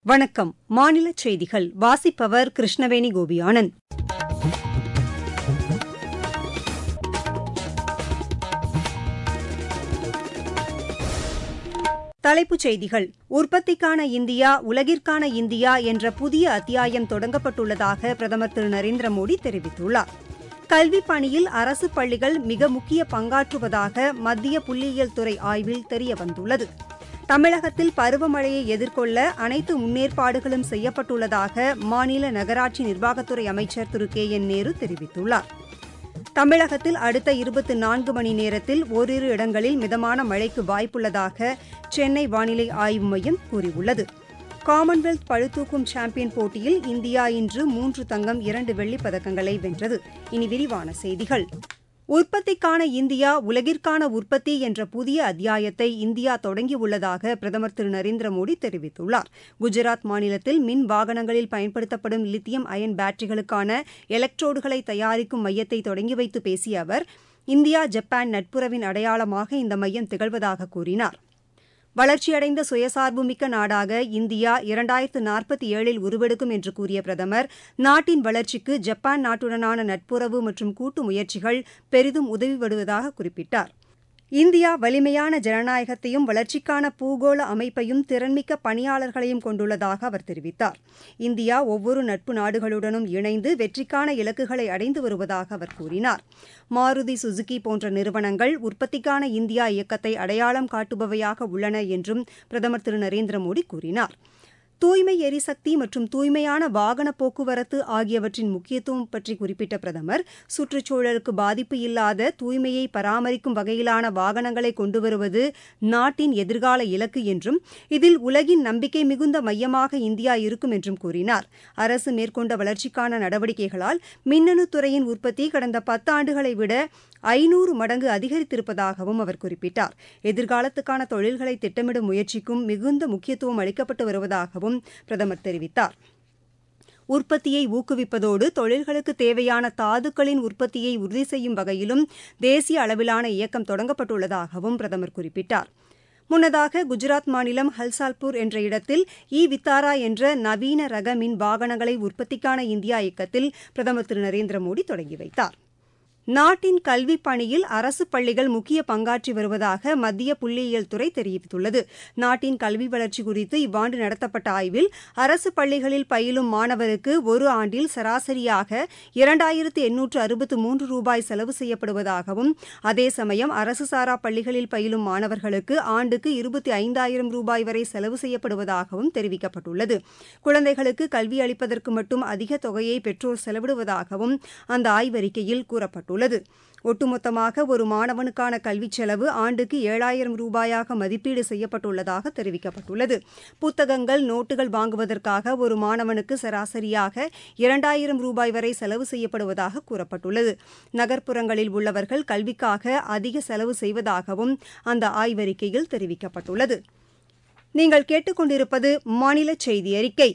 வணக்கம் மாநில செய்திகள் வாசிப்பவர் கிருஷ்ணவேணி கோபியானந்த் தலைப்புச் செய்திகள் உற்பத்திக்கான இந்தியா உலகிற்கான இந்தியா என்ற புதிய அத்தியாயம் தொடங்கப்பட்டுள்ளதாக பிரதமர் திரு நரேந்திர மோடி தெரிவித்துள்ளார் கல்விப் பணியில் அரசு பள்ளிகள் மிக முக்கிய பங்காற்றுவதாக மத்திய புள்ளியியல் துறை ஆய்வில் தெரியவந்துள்ளது தமிழகத்தில் பருவமழையை எதிர்கொள்ள அனைத்து முன்னேற்பாடுகளும் செய்யப்பட்டுள்ளதாக மாநில நகராட்சி நிர்வாகத்துறை அமைச்சர் திரு கே என் நேரு தெரிவித்துள்ளார் தமிழகத்தில் அடுத்த இருபத்தி நான்கு மணி நேரத்தில் ஓரிரு இடங்களில் மிதமான மழைக்கு வாய்ப்புள்ளதாக சென்னை வானிலை ஆய்வு மையம் கூறியுள்ளது காமன்வெல்த் பளுதூக்கும் சாம்பியன் போட்டியில் இந்தியா இன்று மூன்று தங்கம் இரண்டு வெள்ளிப் பதக்கங்களை வென்றது இனி விரிவான செய்திகள் உற்பத்திக்கான இந்தியா உலகிற்கான உற்பத்தி என்ற புதிய அத்தியாயத்தை இந்தியா தொடங்கியுள்ளதாக பிரதமர் திரு நரேந்திர மோடி தெரிவித்துள்ளார் குஜராத் மாநிலத்தில் மின் வாகனங்களில் பயன்படுத்தப்படும் லித்தியம் அயன் பேட்டரிகளுக்கான எலக்ட்ரோடுகளை தயாரிக்கும் மையத்தை தொடங்கி வைத்து பேசிய அவர் இந்தியா ஜப்பான் நட்புறவின் அடையாளமாக இந்த மையம் திகழ்வதாக கூறினார் வளர்ச்சியடைந்த சுயசார்புமிக்க நாடாக இந்தியா இரண்டாயிரத்து நாற்பத்தி ஏழில் உருவெடுக்கும் என்று கூறிய பிரதமர் நாட்டின் வளர்ச்சிக்கு ஜப்பான் நாட்டுடனான நட்புறவு மற்றும் கூட்டு முயற்சிகள் பெரிதும் உதவி வருவதாக குறிப்பிட்டார் இந்தியா வலிமையான ஜனநாயகத்தையும் வளர்ச்சிக்கான பூகோள அமைப்பையும் திறன்மிக்க பணியாளர்களையும் கொண்டுள்ளதாக அவர் தெரிவித்தார் இந்தியா ஒவ்வொரு நட்பு நாடுகளுடனும் இணைந்து வெற்றிக்கான இலக்குகளை அடைந்து வருவதாக அவர் கூறினார் மாருதி சுசுகி போன்ற நிறுவனங்கள் உற்பத்திக்கான இந்தியா இயக்கத்தை அடையாளம் காட்டுபவையாக உள்ளன என்றும் பிரதமர் திரு நரேந்திர மோடி கூறினார் தூய்மை எரிசக்தி மற்றும் தூய்மையான வாகன போக்குவரத்து ஆகியவற்றின் முக்கியத்துவம் பற்றி குறிப்பிட்ட பிரதமர் சுற்றுச்சூழலுக்கு பாதிப்பு இல்லாத தூய்மையை பராமரிக்கும் வகையிலான வாகனங்களை கொண்டுவருவது நாட்டின் எதிர்கால இலக்கு என்றும் இதில் உலகின் நம்பிக்கை மிகுந்த மையமாக இந்தியா இருக்கும் என்றும் கூறினார் அரசு மேற்கொண்ட வளர்ச்சிக்கான நடவடிக்கைகளால் மின்னணு துறையின் உற்பத்தி கடந்த பத்தாண்டுகளை விட ஐநூறு மடங்கு அதிகரித்திருப்பதாகவும் அவர் குறிப்பிட்டார் எதிர்காலத்துக்கான தொழில்களை திட்டமிடும் முயற்சிக்கும் மிகுந்த முக்கியத்துவம் அளிக்கப்பட்டு வருவதாகவும் பிரதமர் தெரிவித்தார் உற்பத்தியை ஊக்குவிப்பதோடு தொழில்களுக்கு தேவையான தாதுக்களின் உற்பத்தியை உறுதி செய்யும் வகையிலும் தேசிய அளவிலான இயக்கம் தொடங்கப்பட்டுள்ளதாகவும் பிரதமர் குறிப்பிட்டார் முன்னதாக குஜராத் மாநிலம் ஹல்சால்பூர் என்ற இடத்தில் இ வித்தாரா என்ற நவீன ரக மின் வாகனங்களை உற்பத்திக்கான இந்தியா இயக்கத்தில் பிரதமர் திரு நரேந்திர மோடி தொடங்கி வைத்தார் நாட்டின் கல்விப் பணியில் அரசு பள்ளிகள் முக்கிய பங்காற்றி வருவதாக மத்திய புள்ளியியல் துறை தெரிவித்துள்ளது நாட்டின் கல்வி வளர்ச்சி குறித்து இவ்வாண்டு நடத்தப்பட்ட ஆய்வில் அரசு பள்ளிகளில் பயிலும் மாணவருக்கு ஒரு ஆண்டில் சராசரியாக இரண்டாயிரத்து எண்ணூற்று அறுபத்து மூன்று ரூபாய் செலவு செய்யப்படுவதாகவும் அதே சமயம் அரசு சாரா பள்ளிகளில் பயிலும் மாணவர்களுக்கு ஆண்டுக்கு இருபத்தி ஐந்தாயிரம் ரூபாய் வரை செலவு செய்யப்படுவதாகவும் தெரிவிக்கப்பட்டுள்ளது குழந்தைகளுக்கு கல்வி அளிப்பதற்கு மட்டும் அதிக தொகையை பெற்றோர் செலவிடுவதாகவும் அந்த ஆய்வறிக்கையில் கூறப்பட்டுள்ளது உள்ளது ஒட்டுமொத்தமாக ஒரு மாணவனுக்கான கல்விச் செலவு ஆண்டுக்கு ஏழாயிரம் ரூபாயாக மதிப்பீடு செய்யப்பட்டுள்ளதாக தெரிவிக்கப்பட்டுள்ளது புத்தகங்கள் நோட்டுகள் வாங்குவதற்காக ஒரு மாணவனுக்கு சராசரியாக இரண்டாயிரம் ரூபாய் வரை செலவு செய்யப்படுவதாக கூறப்பட்டுள்ளது நகர்ப்புறங்களில் உள்ளவர்கள் கல்விக்காக அதிக செலவு செய்வதாகவும் அந்த ஆய்வறிக்கையில் தெரிவிக்கப்பட்டுள்ளது நீங்கள் கேட்டுக்கொண்டிருப்பது மாநில செய்தி அறிக்கை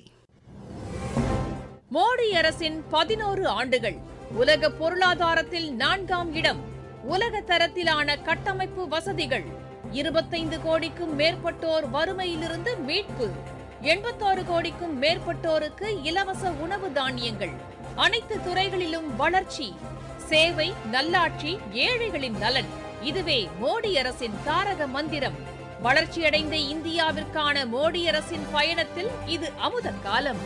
மோடி அரசின் பதினோரு ஆண்டுகள் உலக பொருளாதாரத்தில் நான்காம் இடம் உலக தரத்திலான கட்டமைப்பு வசதிகள் இருபத்தைந்து கோடிக்கும் மேற்பட்டோர் வறுமையிலிருந்து மீட்பு எண்பத்தாறு கோடிக்கும் மேற்பட்டோருக்கு இலவச உணவு தானியங்கள் அனைத்து துறைகளிலும் வளர்ச்சி சேவை நல்லாட்சி ஏழைகளின் நலன் இதுவே மோடி அரசின் தாரக மந்திரம் வளர்ச்சியடைந்த இந்தியாவிற்கான மோடி அரசின் பயணத்தில் இது அமுத காலம்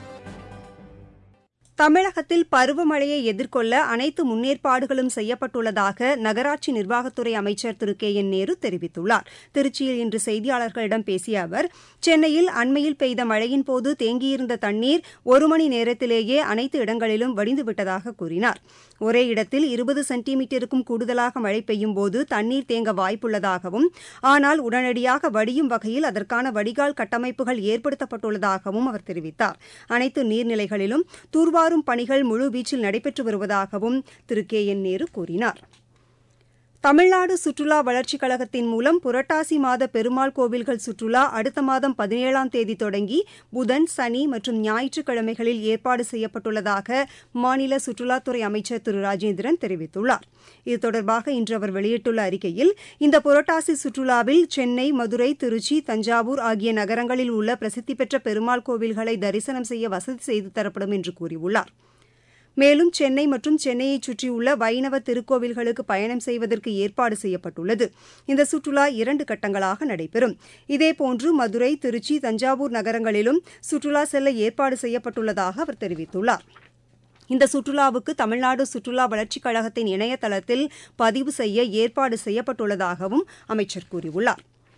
தமிழகத்தில் பருவமழையை எதிர்கொள்ள அனைத்து முன்னேற்பாடுகளும் செய்யப்பட்டுள்ளதாக நகராட்சி நிர்வாகத்துறை அமைச்சர் திரு கே என் நேரு தெரிவித்துள்ளார் திருச்சியில் இன்று செய்தியாளர்களிடம் பேசிய அவர் சென்னையில் அண்மையில் பெய்த மழையின் போது தேங்கியிருந்த தண்ணீர் ஒரு மணி நேரத்திலேயே அனைத்து இடங்களிலும் வடிந்துவிட்டதாக கூறினார் ஒரே இடத்தில் இருபது சென்டிமீட்டருக்கும் கூடுதலாக மழை பெய்யும் போது தண்ணீர் தேங்க வாய்ப்புள்ளதாகவும் ஆனால் உடனடியாக வடியும் வகையில் அதற்கான வடிகால் கட்டமைப்புகள் ஏற்படுத்தப்பட்டுள்ளதாகவும் அவர் தெரிவித்தார் அனைத்து நீர்நிலைகளிலும் தூர்வா தூர்வாரும் பணிகள் முழுவீச்சில் நடைபெற்று வருவதாகவும் திரு கே என் நேரு கூறினார் தமிழ்நாடு சுற்றுலா வளர்ச்சிக் கழகத்தின் மூலம் புரட்டாசி மாத பெருமாள் கோவில்கள் சுற்றுலா அடுத்த மாதம் பதினேழாம் தேதி தொடங்கி புதன் சனி மற்றும் ஞாயிற்றுக்கிழமைகளில் ஏற்பாடு செய்யப்பட்டுள்ளதாக மாநில சுற்றுலாத்துறை அமைச்சர் திரு ராஜேந்திரன் தெரிவித்துள்ளார் இது தொடர்பாக இன்று அவர் வெளியிட்டுள்ள அறிக்கையில் இந்த புரட்டாசி சுற்றுலாவில் சென்னை மதுரை திருச்சி தஞ்சாவூர் ஆகிய நகரங்களில் உள்ள பிரசித்தி பெற்ற பெருமாள் கோவில்களை தரிசனம் செய்ய வசதி செய்து தரப்படும் என்று கூறியுள்ளார் மேலும் சென்னை மற்றும் சென்னையைச் சுற்றியுள்ள வைணவ திருக்கோவில்களுக்கு பயணம் செய்வதற்கு ஏற்பாடு செய்யப்பட்டுள்ளது இந்த சுற்றுலா இரண்டு கட்டங்களாக நடைபெறும் இதேபோன்று மதுரை திருச்சி தஞ்சாவூர் நகரங்களிலும் சுற்றுலா செல்ல ஏற்பாடு செய்யப்பட்டுள்ளதாக அவர் தெரிவித்துள்ளார் இந்த சுற்றுலாவுக்கு தமிழ்நாடு சுற்றுலா வளர்ச்சிக் கழகத்தின் இணையதளத்தில் பதிவு செய்ய ஏற்பாடு செய்யப்பட்டுள்ளதாகவும் அமைச்சர் கூறியுள்ளார்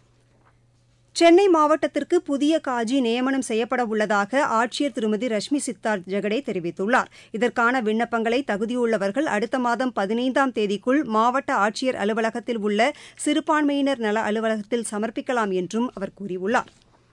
சென்னை மாவட்டத்திற்கு புதிய காஜி நியமனம் செய்யப்பட உள்ளதாக ஆட்சியர் திருமதி ரஷ்மி சித்தார்த் ஜெகடே தெரிவித்துள்ளார் இதற்கான விண்ணப்பங்களை தகுதியுள்ளவர்கள் அடுத்த மாதம் பதினைந்தாம் தேதிக்குள் மாவட்ட ஆட்சியர் அலுவலகத்தில் உள்ள சிறுபான்மையினர் நல அலுவலகத்தில் சமர்ப்பிக்கலாம் என்றும் அவர் கூறியுள்ளார்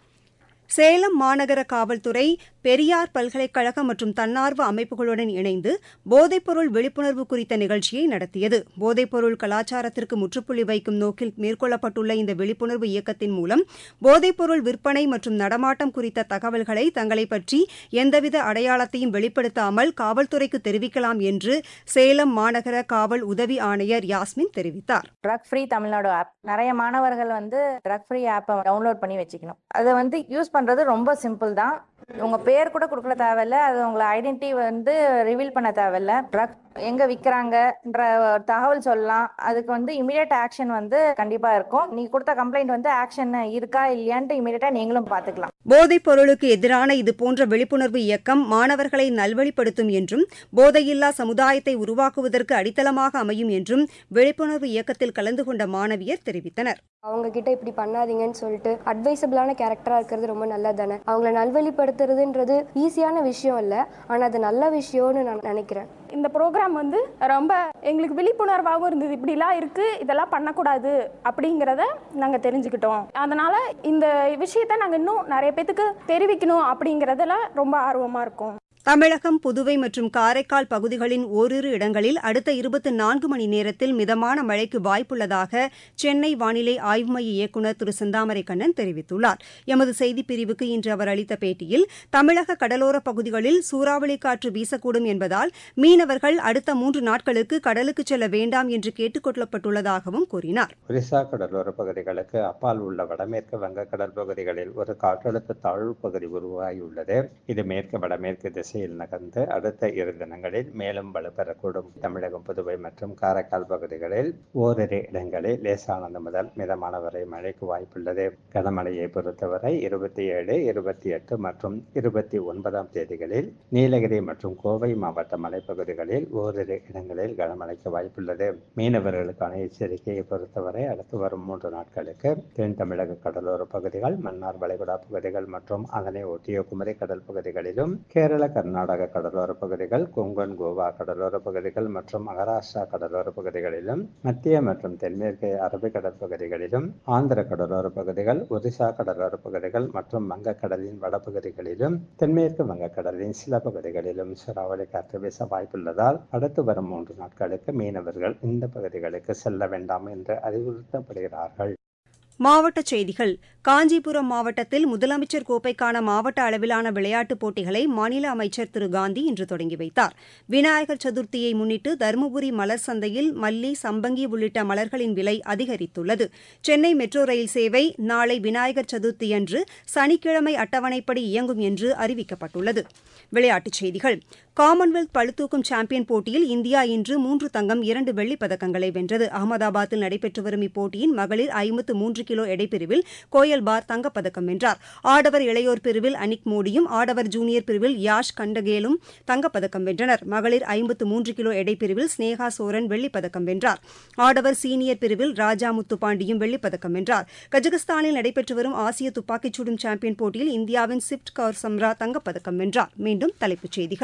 சேலம் மாநகர காவல்துறை பெரியார் பல்கலைக்கழகம் மற்றும் தன்னார்வ அமைப்புகளுடன் இணைந்து போதைப்பொருள் விழிப்புணர்வு குறித்த நிகழ்ச்சியை நடத்தியது போதைப்பொருள் கலாச்சாரத்திற்கு முற்றுப்புள்ளி வைக்கும் நோக்கில் மேற்கொள்ளப்பட்டுள்ள இந்த விழிப்புணர்வு இயக்கத்தின் மூலம் போதைப்பொருள் விற்பனை மற்றும் நடமாட்டம் குறித்த தகவல்களை தங்களை பற்றி எந்தவித அடையாளத்தையும் வெளிப்படுத்தாமல் காவல்துறைக்கு தெரிவிக்கலாம் என்று சேலம் மாநகர காவல் உதவி ஆணையர் யாஸ்மின் தெரிவித்தார் ட்ரக் ஃப்ரீ தமிழ்நாடு ஆப் நிறைய மாணவர்கள் வந்து ட்ரக் ஃப்ரீ ஆப்பை டவுன்லோட் பண்ணி வச்சுக்கணும் அதை வந்து யூஸ் பண்றது ரொம்ப சிம்பிள் தான் உங்க பேர் கூட கொடுக்கல தேவையில்ல அது உங்களை ஐடென்டிட்டி வந்து ரிவீல் பண்ண தேவையில்ல ட்ரக் எங்க விற்கிறாங்கன்ற தகவல் சொல்லலாம் அதுக்கு வந்து இமீடியட் ஆக்ஷன் வந்து கண்டிப்பா இருக்கும் நீங்க கொடுத்த கம்ப்ளைண்ட் வந்து ஆக்ஷன் இருக்கா இல்லையான்ட்டு இமீடியட்டா நீங்களும் பாத்துக்கலாம் போதைப் பொருளுக்கு எதிரான இதுபோன்ற விழிப்புணர்வு இயக்கம் மாணவர்களை நல்வழிப்படுத்தும் என்றும் போதையில்லா சமுதாயத்தை உருவாக்குவதற்கு அடித்தளமாக அமையும் என்றும் விழிப்புணர்வு இயக்கத்தில் கலந்து கொண்ட மாணவியர் தெரிவித்தனர் அவங்க கிட்ட இப்படி பண்ணாதீங்கன்னு சொல்லிட்டு அட்வைசபிளான கேரக்டரா இருக்கிறது ரொம்ப நல்லது தானே அவங்கள நல்வழிப்படுத்துறதுன்றது ஈஸியான விஷயம் இல்லை ஆனா அது நல்ல விஷயம்னு நான் நினைக்கிறேன் இந்த ப்ரோக்ராம் வந்து ரொம்ப எங்களுக்கு விழிப்புணர்வாகவும் இருந்தது இப்படிலாம் இருக்கு இதெல்லாம் பண்ணக்கூடாது அப்படிங்கிறத நாங்கள் தெரிஞ்சுக்கிட்டோம் அதனால இந்த விஷயத்த நாங்கள் இன்னும் நிறைய பேத்துக்கு தெரிவிக்கணும் அப்படிங்கிறதுல ரொம்ப ஆர்வமாக இருக்கோம் தமிழகம் புதுவை மற்றும் காரைக்கால் பகுதிகளின் ஓரிரு இடங்களில் அடுத்த இருபத்தி நான்கு மணி நேரத்தில் மிதமான மழைக்கு வாய்ப்புள்ளதாக சென்னை வானிலை ஆய்வு மைய இயக்குநர் திரு செந்தாமரை கண்ணன் தெரிவித்துள்ளார் எமது செய்திப் பிரிவுக்கு இன்று அவர் அளித்த பேட்டியில் தமிழக கடலோரப் பகுதிகளில் சூறாவளி காற்று வீசக்கூடும் என்பதால் மீனவர்கள் அடுத்த மூன்று நாட்களுக்கு கடலுக்கு செல்ல வேண்டாம் என்று கேட்டுக் கொள்ளப்பட்டுள்ளதாகவும் கூறினார் ஒரிசா கடலோர பகுதிகளுக்கு அப்பால் உள்ள வடமேற்கு வங்கக்கடல் பகுதிகளில் ஒரு காற்றழுத்த தாழ்வு பகுதி உருவாகியுள்ளது இது மேற்கு வடமேற்கு திசையில் நகர்ந்து அடுத்த இரு தினங்களில் மேலும் வலுப்பெறக்கூடும் தமிழகம் புதுவை மற்றும் காரைக்கால் பகுதிகளில் ஓரிரு இடங்களில் லேசானது முதல் மிதமான வரை மழைக்கு வாய்ப்புள்ளது கனமழையை பொறுத்தவரை இருபத்தி ஏழு இருபத்தி எட்டு மற்றும் இருபத்தி ஒன்பதாம் தேதிகளில் நீலகிரி மற்றும் கோவை மாவட்ட மலைப்பகுதிகளில் ஓரிரு இடங்களில் கனமழைக்கு வாய்ப்புள்ளது மீனவர்களுக்கான எச்சரிக்கையை பொறுத்தவரை அடுத்து வரும் மூன்று நாட்களுக்கு தென் தமிழக கடலோர பகுதிகள் மன்னார் வளைகுடா பகுதிகள் மற்றும் அதனை ஒட்டிய குமரி கடல் பகுதிகளிலும் கேரள கர்நாடக கடலோர பகுதிகள் கொங்கன் கோவா கடலோர பகுதிகள் மற்றும் மகாராஷ்டிரா கடலோர பகுதிகளிலும் மத்திய மற்றும் தென்மேற்கு அரபிக்கடல் பகுதிகளிலும் ஆந்திர கடலோர பகுதிகள் ஒரிசா கடலோர பகுதிகள் மற்றும் வங்கக்கடலின் வடபகுதிகளிலும் தென்மேற்கு வங்கக்கடலின் சில பகுதிகளிலும் சூறாவளி காற்று வீச வாய்ப்புள்ளதால் அடுத்து வரும் மூன்று நாட்களுக்கு மீனவர்கள் இந்த பகுதிகளுக்கு செல்ல வேண்டாம் என்று அறிவுறுத்தப்படுகிறார்கள் மாவட்டச் செய்திகள் காஞ்சிபுரம் மாவட்டத்தில் முதலமைச்சர் கோப்பைக்கான மாவட்ட அளவிலான விளையாட்டுப் போட்டிகளை மாநில அமைச்சர் திரு காந்தி இன்று தொடங்கி வைத்தார் விநாயகர் சதுர்த்தியை முன்னிட்டு தருமபுரி மலர் சந்தையில் மல்லி சம்பங்கி உள்ளிட்ட மலர்களின் விலை அதிகரித்துள்ளது சென்னை மெட்ரோ ரயில் சேவை நாளை விநாயகர் சதுர்த்தியன்று சனிக்கிழமை அட்டவணைப்படி இயங்கும் என்று அறிவிக்கப்பட்டுள்ளது விளையாட்டுச் செய்திகள் காமன்வெல்த் பளுதூக்கும் சாம்பியன் போட்டியில் இந்தியா இன்று மூன்று தங்கம் இரண்டு வெள்ளிப் பதக்கங்களை வென்றது அகமதாபாத்தில் நடைபெற்று வரும் இப்போட்டியின் மகளிர் ஐம்பத்து மூன்று கிலோ எடைப்பிரிவில் கோயல் பார் தங்கப்பதக்கம் வென்றார் ஆடவர் இளையோர் பிரிவில் அனிக் மோடியும் ஆடவர் ஜூனியர் பிரிவில் யாஷ் கண்டகேலும் தங்கப்பதக்கம் வென்றனர் மகளிர் ஐம்பத்து மூன்று கிலோ எடைப்பிரிவில் ஸ்னேகா சோரன் வெள்ளிப் பதக்கம் வென்றார் ஆடவர் சீனியர் பிரிவில் ராஜா முத்துப்பாண்டியும் வெள்ளிப் பதக்கம் வென்றார் கஜகஸ்தானில் நடைபெற்று வரும் ஆசிய துப்பாக்கிச் சுடும் சாம்பியன் போட்டியில் இந்தியாவின் சிப்ட் கவுர் சம்ரா தங்கப்பதக்கம் வென்றார் மீண்டும் தலைப்புச் செய்திகள்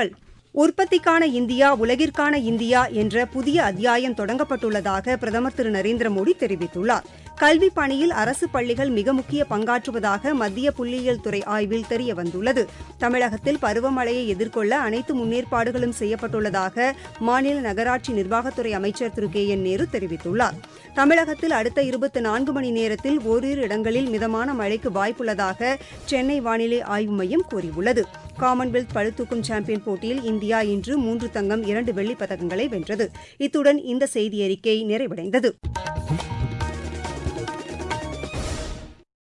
உற்பத்திக்கான இந்தியா உலகிற்கான இந்தியா என்ற புதிய அத்தியாயம் தொடங்கப்பட்டுள்ளதாக பிரதமர் திரு நரேந்திர மோடி தெரிவித்துள்ளார் கல்வி பணியில் அரசு பள்ளிகள் மிக முக்கிய பங்காற்றுவதாக மத்திய புள்ளியியல் துறை ஆய்வில் தெரிய வந்துள்ளது தமிழகத்தில் பருவமழையை எதிர்கொள்ள அனைத்து முன்னேற்பாடுகளும் செய்யப்பட்டுள்ளதாக மாநில நகராட்சி நிர்வாகத்துறை அமைச்சர் திரு கே என் நேரு தெரிவித்துள்ளார் தமிழகத்தில் அடுத்த இருபத்தி நான்கு மணி நேரத்தில் ஓரிரு இடங்களில் மிதமான மழைக்கு வாய்ப்புள்ளதாக சென்னை வானிலை ஆய்வு மையம் கூறியுள்ளது காமன்வெல்த் பளுதூக்கும் சாம்பியன் போட்டியில் இந்தியா இன்று மூன்று தங்கம் இரண்டு வெள்ளிப் பதக்கங்களை வென்றது இத்துடன் இந்த செய்தியறிக்கை நிறைவடைந்தது